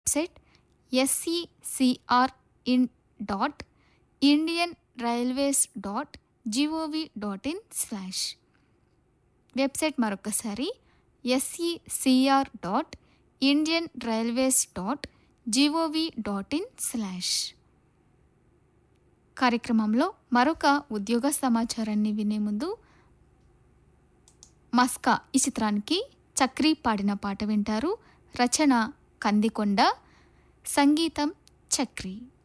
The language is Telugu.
website SCCR in dot Indian railways dot GOV dot in slash website మరొకసారి SECR dot Indian railways dot GOV dot in slash కార్యక్రమంలో మరొక ఉద్యోగ సమాచారాన్ని వినే ముందు మస్కా ఈ చిత్రానికి చక్రి పాడిన పాట వింటారు రచన కందికొండ సంగీతం చక్రి